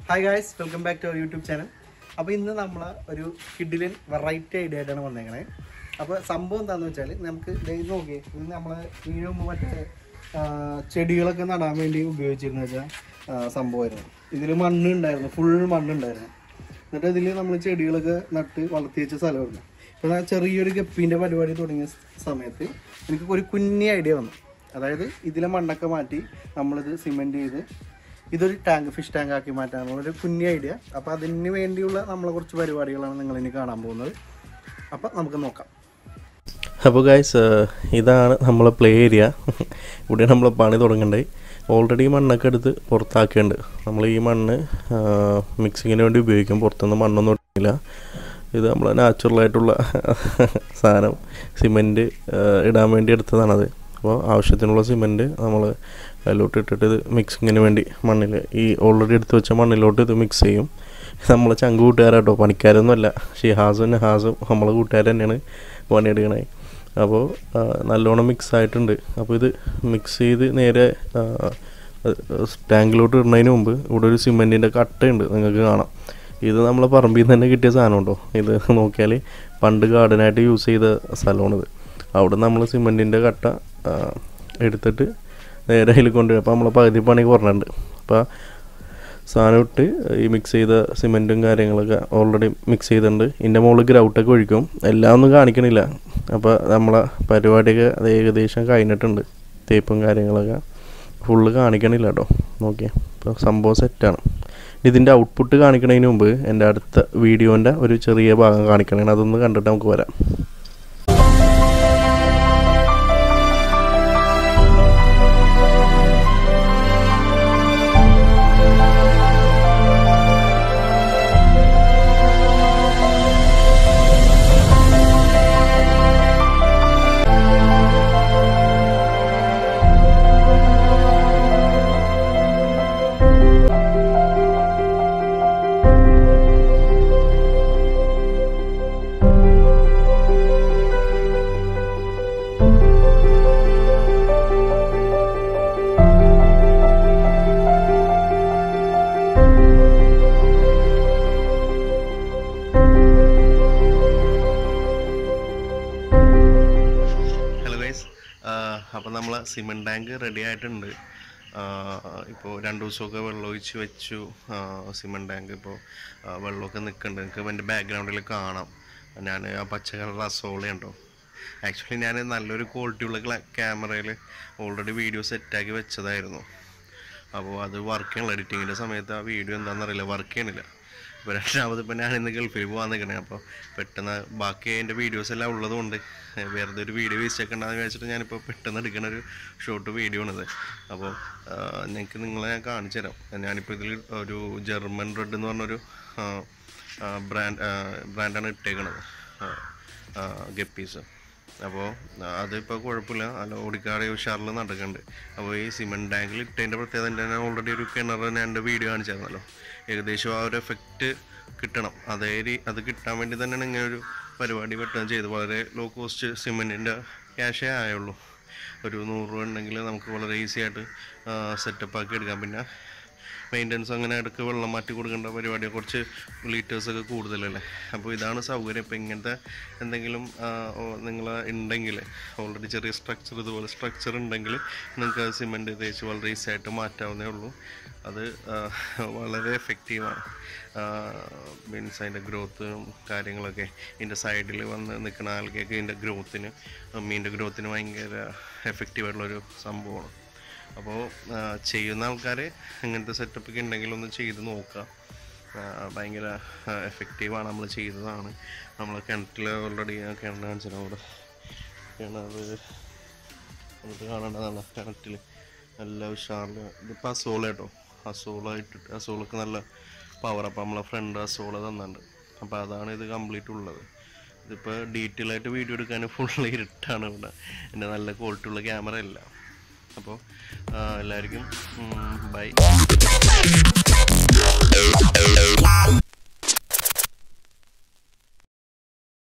hi guys welcome back to our YouTube channel അപ്പോൾ ഇന്ന് നമ്മൾ ഒരു കിഡിലിൻ വെറൈറ്റി ഐഡിയ ആയിട്ടാണ് വന്നേക്കണേ അപ്പോൾ സംഭവം എന്താണെന്ന് വെച്ചാൽ നമുക്ക് ദേ ഇത് നോക്കിയേ ഇത് നമ്മൾ ഇതിനു മുമ്പ് മറ്റേ ആ, ചെടികളൊക്കെ നടാൻ വേണ്ടി ഉപയോഗിച്ചിരുന്ന വെച്ചാൽ സംഭവമായിരുന്നു ഇതിൽ മണ്ണ് ഉണ്ടായിരുന്നു ഫുൾ മണ്ണുണ്ടായിരുന്നു എന്നിട്ട് ഇതിൽ നമ്മൾ ചെടികളൊക്കെ നട്ട് വളർത്തി വെച്ച സ്ഥലമായിരുന്നു ഇപ്പോൾ ഞാൻ ചെറിയൊരു ഗപ്പീൻ്റെ പരിപാടി തുടങ്ങിയ സമയത്ത് എനിക്ക് ഒരു കുഞ്ഞി ഐഡിയ വന്നു അതായത് ഇതിലെ മണ്ണൊക്കെ മാറ്റി നമ്മളിത് സിമെൻറ്റ് ചെയ്ത് ഇതൊരു ടാങ്ക് ഫിഷ് ടാങ്ക് ആക്കി മാറ്റാനുള്ള ഒരു കുഞ്ഞി ഐഡിയ അപ്പോൾ അതിന് വേണ്ടിയുള്ള നമ്മളെ കുറച്ച് പരിപാടികളാണ് നിങ്ങൾ ഇനി കാണാൻ പോകുന്നത് അപ്പോൾ നമുക്ക് നോക്കാം അപ്പോൾ ഗൈസ് ഇതാണ് നമ്മളെ പ്ലേ ഏരിയ ഇവിടെ നമ്മൾ പണി തുടങ്ങണ്ടേ ഓൾറെഡി മണ്ണൊക്കെ എടുത്ത് പുറത്താക്കിയിട്ടുണ്ട് നമ്മൾ ഈ മണ്ണ് മിക്സിങ്ങിന് വേണ്ടി ഉപയോഗിക്കും പുറത്തുനിന്ന് മണ്ണൊന്നും ഇട്ടില്ല ഇത് നമ്മൾ നാച്ചുറലായിട്ടുള്ള സാധനം സിമെൻറ്റ് ഇടാൻ വേണ്ടി എടുത്തതാണത് അപ്പോൾ ആവശ്യത്തിനുള്ള സിമെൻറ്റ് നമ്മൾ അതിലോട്ട് ഇട്ടിട്ട് ഇത് മിക്സിങ്ങിന് വേണ്ടി മണ്ണിൽ ഈ ഓൾറെഡി എടുത്ത് വെച്ച മണ്ണിലോട്ട് ഇത് മിക്സ് ചെയ്യും നമ്മളെ ചങ്ക് കൂട്ടുകാരാട്ടോ പണിക്കാരൊന്നുമല്ല ഷിഹാസും നഹാസും നമ്മളെ കൂട്ടുകാർ തന്നെയാണ് പണിയെടുക്കണേ അപ്പോൾ ആ, നല്ലോണം മിക്സ് ആയിട്ടുണ്ട് അപ്പോൾ ഇത് മിക്സ് ചെയ്ത് നേരെ ആ, ടാങ്കിലോട്ട് ഇടുന്നതിന് മുമ്പ് ഇവിടെ ഒരു സിമെൻറ്റിൻ്റെ കട്ടയുണ്ട് നിങ്ങൾക്ക് കാണാം ഇത് നമ്മളെ പറമ്പിൽ നിന്ന് തന്നെ കിട്ടിയ സാധനം ഉണ്ടോ ഇത് നോക്കിയാൽ പണ്ട് ഗാർഡനായിട്ട് യൂസ് ചെയ്ത സ്ഥലമാണിത് അവിടെ നമ്മൾ സിമെൻറ്റിൻ്റെ കട്ട ആ, എടുത്തിട്ട് നേരെ അതിൽ കൊണ്ടുപോയി അപ്പോൾ നമ്മളെ പകുതി പണി കുറഞ്ഞിട്ടുണ്ട് അപ്പോൾ സാധനം ഇട്ട് ഈ മിക്സ് ചെയ്ത സിമെൻറ്റും കാര്യങ്ങളൊക്കെ ഓൾറെഡി മിക്സ് ചെയ്തിട്ടുണ്ട് ഇതിൻ്റെ മുകളിൽ ഗ്രൗട്ടൊക്കെ ഒഴിക്കും എല്ലാം ഒന്നും കാണിക്കണില്ല അപ്പോൾ നമ്മളെ പരിപാടിയൊക്കെ അത് ഏകദേശം കഴിഞ്ഞിട്ടുണ്ട് തേപ്പും കാര്യങ്ങളൊക്കെ ഫുള്ള് കാണിക്കണില്ല കേട്ടോ നോക്കിയേ ഇപ്പോൾ സംഭവം സെറ്റാണ് ഇതിൻ്റെ ഔട്ട്പുട്ട് കാണിക്കുന്നതിന് മുമ്പ് എൻ്റെ അടുത്ത വീഡിയോൻ്റെ ഒരു ചെറിയ ഭാഗം കാണിക്കണേ അതൊന്ന് കണ്ടിട്ട് നമുക്ക് വരാം ഹലോ ഗൈസ് അപ്പോൾ നമ്മൾ സിമെൻറ്റ് ടാങ്ക് റെഡി ആയിട്ടുണ്ട് ഇപ്പോൾ രണ്ട് ദിവസമൊക്കെ വെള്ളം ഒഴിച്ച് വെച്ചു സിമെൻറ്റ് ടാങ്ക് ഇപ്പോൾ വെള്ളമൊക്കെ നിൽക്കുന്നുണ്ട് നിങ്ങൾക്ക് എൻ്റെ ബാക്ക്ഗ്രൗണ്ടിൽ കാണാം ഞാൻ ആ പച്ച കളർ അസോളയുണ്ടോ ആക്ച്വലി ഞാൻ നല്ലൊരു ക്വാളിറ്റിയുള്ള ക്യാമറയിൽ ഓൾറെഡി വീഡിയോ സെറ്റാക്കി വെച്ചതായിരുന്നു അപ്പോൾ അത് വർക്ക് ചെയ്യണില്ല എഡിറ്റിങ്ങിൻ്റെ സമയത്ത് ആ വീഡിയോ എന്താണെന്നറിയില്ല വർക്ക് ചെയ്യണില്ല ഇപ്പോൾ രണ്ടാമത് ഇപ്പോൾ ഞാൻ ഇന്ന് ഗൾഫിൽ പോകാൻ നിൽക്കണേ അപ്പോൾ പെട്ടെന്ന് ബാക്കി എൻ്റെ വീഡിയോസ് എല്ലാം ഉള്ളതുകൊണ്ട് ഏഹ് വെറുതെ ഒരു വീഡിയോ വേസ്റ്റ് ആക്കണ്ടെന്ന് വിചാരിച്ചിട്ട് ഞാനിപ്പോൾ പെട്ടെന്ന് എടുക്കുന്ന ഒരു ഷോർട്ട് വീഡിയോ ആണിത് അപ്പോൾ നിങ്ങൾക്ക് നിങ്ങളെ ഞാൻ കാണിച്ചു തരാം ഞാനിപ്പോൾ ഇതിൽ ഒരു ജർമ്മൻ റെഡ് എന്ന് പറഞ്ഞൊരു ബ്രാൻഡ് ബ്രാൻഡാണ് ഇട്ടേക്കണത് ഗപ്പീസ് അപ്പോൾ അതിപ്പോൾ കുഴപ്പമില്ല നല്ല ഓടിക്കാട് ഉഷാറിൽ നടക്കുന്നുണ്ട് അപ്പോൾ ഈ സിമെൻറ്റ് ടാങ്കിൽ ഇട്ടതിൻ്റെ പ്രത്യേകത എൻ്റെ ഞാൻ ഓൾറെഡി ഒരു കിണർ ഞാൻ എൻ്റെ വീഡിയോ കാണിച്ചായിരുന്നല്ലോ ഏകദേശം ആ ഒരു എഫക്റ്റ് കിട്ടണം അതേ രീ- അത് കിട്ടാൻ വേണ്ടി തന്നെയാണ് ഇങ്ങനെ ഒരു പരിപാടി പെട്ടെന്ന് ചെയ്ത് വളരെ ലോ കോസ്റ്റ് സിമെൻറ്റിൻ്റെ ക്യാഷേ ആയുള്ളൂ ഒരു നൂറ് രൂപ ഉണ്ടെങ്കിൽ നമുക്ക് വളരെ ഈസി ആയിട്ട് സെറ്റപ്പ് ആക്കി എടുക്കാം പിന്നെ മെയിൻ്റനൻസ് അങ്ങനെ ഇടയ്ക്ക് വെള്ളം മാറ്റി കൊടുക്കേണ്ട പരിപാടി കുറച്ച് ലീറ്റേഴ്സൊക്കെ കൂടുതലല്ലേ അപ്പോൾ ഇതാണ് സൗകര്യം ഇപ്പോൾ ഇങ്ങനത്തെ എന്തെങ്കിലും നിങ്ങൾ ഉണ്ടെങ്കിൽ ഓൾറെഡി ചെറിയ സ്ട്രക്ചർ ഇതുപോലെ സ്ട്രക്ചർ ഉണ്ടെങ്കിൽ നിങ്ങൾക്ക് സിമെൻറ്റ് തേച്ച് വളരെ ഈസി ആയിട്ട് മാറ്റാവുന്നേ ഉള്ളൂ അത് ആ, വളരെ എഫക്റ്റീവാണ് മീൻസ് അതിൻ്റെ ഗ്രോത്തും കാര്യങ്ങളൊക്കെ ഇതിൻ്റെ സൈഡിൽ വന്ന് നിൽക്കുന്ന ആൾക്കൊക്കെ ഇതിൻ്റെ ഗ്രോത്തിന് മീനിൻ്റെ ഗ്രോത്തിന് ഭയങ്കര എഫക്റ്റീവായിട്ടുള്ളൊരു സംഭവമാണ് അപ്പോൾ ചെയ്യുന്ന ആൾക്കാർ ഇങ്ങനത്തെ സെറ്റപ്പൊക്കെ ഉണ്ടെങ്കിൽ ഒന്ന് ചെയ്ത് നോക്കുക ആ, ഭയങ്കര എഫക്റ്റീവാണ് നമ്മൾ ചെയ്തതാണ് നമ്മൾ കിണറ്റിൽ ഓൾറെഡി കിണർ കാണിച്ചത് അവിടെ കിണർ നമുക്ക് കാണേണ്ടതാണ് കിണറ്റിൽ നല്ല ഉഷാറിൽ ഇതിപ്പോൾ അസോള കേട്ടോ അസോളായിട്ട് അസോളൊക്കെ നല്ല പവർ അപ്പോൾ നമ്മളെ ഫ്രണ്ട് അസോള തന്നുണ്ട് അപ്പോൾ അതാണ് ഇത് കംപ്ലീറ്റ് ഉള്ളത് ഇതിപ്പോൾ ഡീറ്റെയിൽ ആയിട്ട് വീഡിയോ എടുക്കാൻ ഫുൾ ഇരുട്ടാണ് ഇവിടെ എൻ്റെ നല്ല ക്വാളിറ്റി ഉള്ള ക്യാമറ അല്ല അപ്പോൾ എല്ലാവർക്കും ബൈ